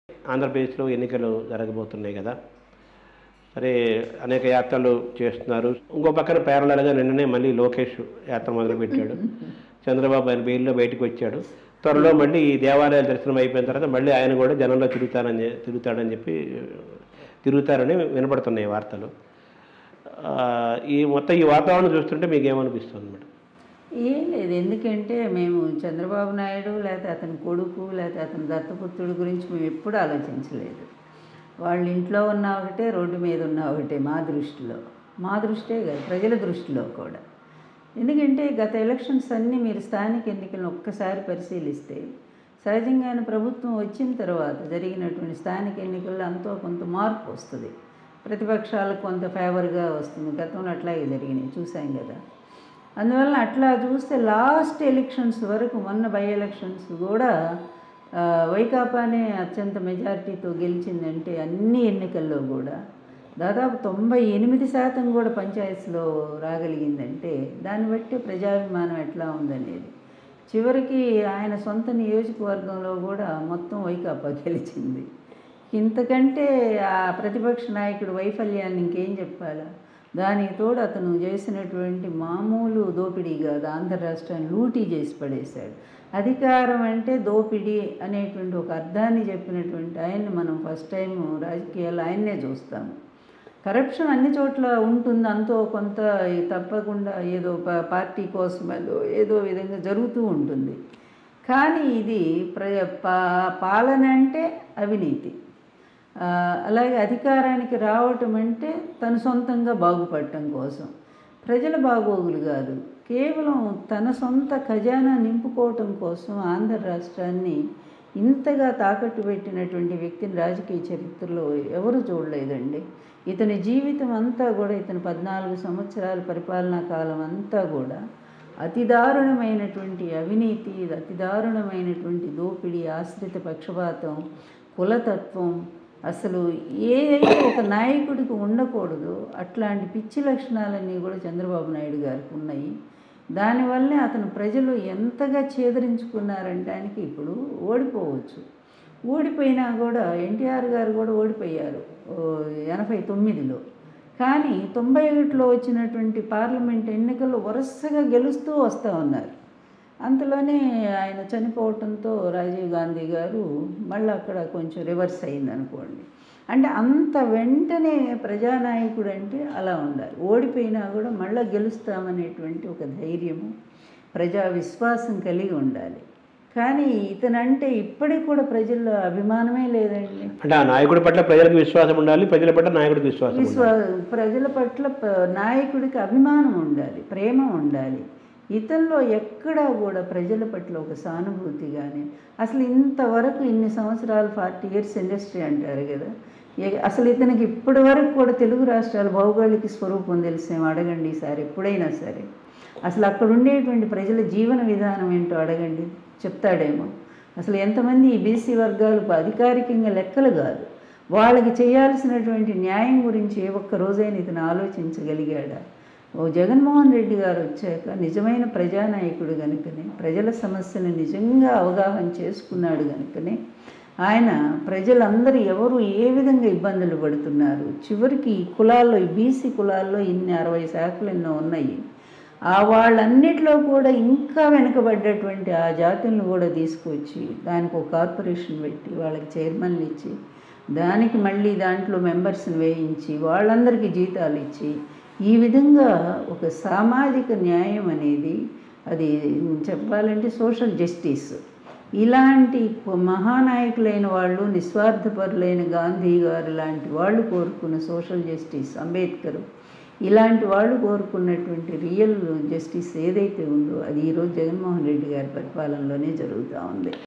ఆంధ్రప్రదేశ్లో ఎన్నికలు జరగబోతున్నాయి కదా సరే అనేక యాత్రలు చేస్తున్నారు ఇంకో పక్కన పేరలగా నిన్ననే మళ్ళీ లోకేష్ యాత్ర మొదలుపెట్టాడు చంద్రబాబు ఆయన బెయిల్లో బయటకు వచ్చాడు త్వరలో మళ్ళీ ఈ దేవాలయాల దర్శనం అయిపోయిన తర్వాత మళ్ళీ ఆయన కూడా జనంలో తిరుగుతారని చె- తిరుగుతాడని చెప్పి తిరుగుతారని వినపడుతున్నాయి వార్తలు ఆ, ఈ మొత్తం ఈ వాతావరణం చూస్తుంటే మీకు ఏమనిపిస్తుంది మేడం ఏం లేదు ఎందుకంటే మేము చంద్రబాబు నాయుడు లేకపోతే అతని కొడుకు లేకపోతే అతని దత్తపుత్రుడి గురించి మేము ఎప్పుడూ ఆలోచించలేదు వాళ్ళ ఇంట్లో ఉన్న ఒకటే రోడ్డు మీద ఉన్న ఒకటే మా దృష్టిలో మా దృష్టే కాదు ప్రజల దృష్టిలో కూడా ఎందుకంటే గత ఎలక్షన్స్ అన్నీ మీరు స్థానిక ఎన్నికలను ఒక్కసారి పరిశీలిస్తే సహజంగానే ప్రభుత్వం వచ్చిన తర్వాత జరిగినటువంటి స్థానిక ఎన్నికల్లో అంతో కొంత మార్పు వస్తుంది ప్రతిపక్షాలకు కొంత ఫేవర్గా వస్తుంది గతంలో అట్లాగే జరిగినాయి చూసాం కదా అందువల్ల అట్లా చూస్తే లాస్ట్ ఎలక్షన్స్ వరకు మొన్న బై ఎలక్షన్స్ కూడా ఆ, వైకాపానే అత్యంత మెజారిటీతో గెలిచిందంటే అన్ని ఎన్నికల్లో కూడా దాదాపు తొంభై ఎనిమిది శాతం కూడా పంచాయతీలో రాగలిగిందంటే దాన్ని బట్టి ప్రజాభిమానం ఎట్లా ఉందనేది చివరికి ఆయన సొంత నియోజకవర్గంలో కూడా మొత్తం వైకాపా గెలిచింది ఇంతకంటే ఆ ప్రతిపక్ష నాయకుడు వైఫల్యాన్ని ఇంకేం చెప్పాలా దానికి తోడు అతను చేసినటువంటి మామూలు దోపిడీ కాదు ఆంధ్ర రాష్ట్రాన్ని లూటీ చేసి పడేశాడు అధికారం అంటే దోపిడీ అనేటువంటి ఒక అర్థాన్ని చెప్పినటువంటి ఆయన్ని మనం ఫస్ట్ టైం రాజకీయాలు ఆయన్నే చూస్తాము కరప్షన్ అన్ని చోట్ల ఉంటుంది అంతో కొంత తప్పకుండా ఏదో ప- పార్టీ కోసం ఏదో ఏదో విధంగా జరుగుతూ ఉంటుంది కానీ ఇది ప్ర పా పాలన అంటే అవినీతి ఆ, అలాగే అధికారానికి రావటం అంటే తన సొంతంగా బాగుపడటం కోసం ప్రజల బాగోగులు కాదు కేవలం తన సొంత ఖజానా నింపుకోవటం కోసం ఆంధ్ర రాష్ట్రాన్ని ఇంతగా తాకట్టు పెట్టినటువంటి వ్యక్తిని రాజకీయ చరిత్రలో ఎవరు చూడలేదండి ఇతని జీవితం అంతా కూడా ఇతని పద్నాలుగు సంవత్సరాల పరిపాలనా కాలం అంతా కూడా అతి దారుణమైనటువంటి అవినీతి అతి దారుణమైనటువంటి దోపిడీ ఆశ్రిత పక్షపాతం కులతత్వం అసలు ఏదైతే ఒక నాయకుడికి ఉండకూడదో అట్లాంటి పిచ్చి లక్షణాలన్నీ కూడా చంద్రబాబు నాయుడు గారికి ఉన్నాయి దానివల్లే అతను ప్రజలు ఎంతగా ఛేదరించుకున్నారంటానికి ఇప్పుడు ఓడిపోవచ్చు ఓడిపోయినా కూడా ఎన్టీఆర్ గారు కూడా ఓడిపోయారు ఓ ఎనభై తొమ్మిదిలో కానీ తొంభై ఒకటిలో వచ్చినటువంటి పార్లమెంట్ ఎన్నికల్లో వరుసగా గెలుస్తూ వస్తూ ఉన్నారు అంతలోనే ఆయన చనిపోవటంతో రాజీవ్ గాంధీ గారు మళ్ళీ అక్కడ కొంచెం రివర్స్ అయింది అనుకోండి అంటే అంత వెంటనే ప్రజానాయకుడు అంటే అలా ఉండాలి ఓడిపోయినా కూడా మళ్ళీ గెలుస్తామనేటువంటి ఒక ధైర్యము ప్రజా విశ్వాసం కలిగి ఉండాలి కానీ ఇతనంటే ఇప్పటికి కూడా ప్రజల్లో అభిమానమే లేదండి అంటే ఆ నాయకుడి పట్ల ప్రజలకు విశ్వాసం ఉండాలి ప్రజల పట్ల నాయకుడికి విశ్వాసం ఉండాలి విశ్వా ప్రజల పట్ల ప- నాయకుడికి అభిమానం ఉండాలి ప్రేమ ఉండాలి ఇతనిలో ఎక్కడా కూడా ప్రజల పట్ల ఒక సానుభూతి కానీ అసలు ఇంతవరకు ఇన్ని సంవత్సరాలు ఫార్టీ ఇయర్స్ ఇండస్ట్రీ అంటారు కదా ఏ- అసలు ఇతనికి ఇప్పటి వరకు కూడా తెలుగు రాష్ట్రాల భౌగోళిక స్వరూపం తెలిసేమో అడగండి ఈసారి ఎప్పుడైనా సరే అసలు అక్కడ ఉండేటువంటి ప్రజల జీవన విధానం ఏంటో అడగండి చెప్తాడేమో అసలు ఎంతమంది ఈ బీసీ వర్గాలు అధికారికంగా లెక్కలు కాదు వాళ్ళకి చేయాల్సినటువంటి న్యాయం గురించి ఏ ఒక్క రోజైనా ఇతను ఆలోచించగలిగాడా ఓ జగన్మోహన్ రెడ్డి గారు వచ్చాక నిజమైన ప్రజానాయకుడు కనుకనే ప్రజల సమస్యను నిజంగా అవగాహన చేసుకున్నాడు కనుకనే ఆయన ప్రజలందరూ ఎవరు ఏ విధంగా ఇబ్బందులు పడుతున్నారు చివరికి ఈ కులాల్లో ఈ బీసీ కులాల్లో ఇన్ని అరవై శాఖలు ఎన్నో ఉన్నాయి ఆ వాళ్ళన్నిట్లో కూడా ఇంకా వెనుకబడ్డటువంటి ఆ జాతులను కూడా తీసుకొచ్చి దానికి ఒక కార్పొరేషన్ పెట్టి వాళ్ళకి చైర్మన్లు ఇచ్చి దానికి మళ్ళీ దాంట్లో మెంబర్స్ని వేయించి వాళ్ళందరికీ జీతాలు ఇచ్చి ఈ విధంగా ఒక సామాజిక న్యాయం అనేది అది చెప్పాలంటే సోషల్ జస్టిస్ ఇలాంటి మహానాయకులైన వాళ్ళు నిస్వార్థపరులైన గాంధీ గారు లాంటి వాళ్ళు కోరుకున్న సోషల్ జస్టిస్ అంబేద్కర్ ఇలాంటి వాళ్ళు కోరుకున్నటువంటి రియల్ జస్టిస్ ఏదైతే ఉందో అది ఈరోజు జగన్మోహన్ రెడ్డి గారి పరిపాలనలోనే జరుగుతూ ఉంది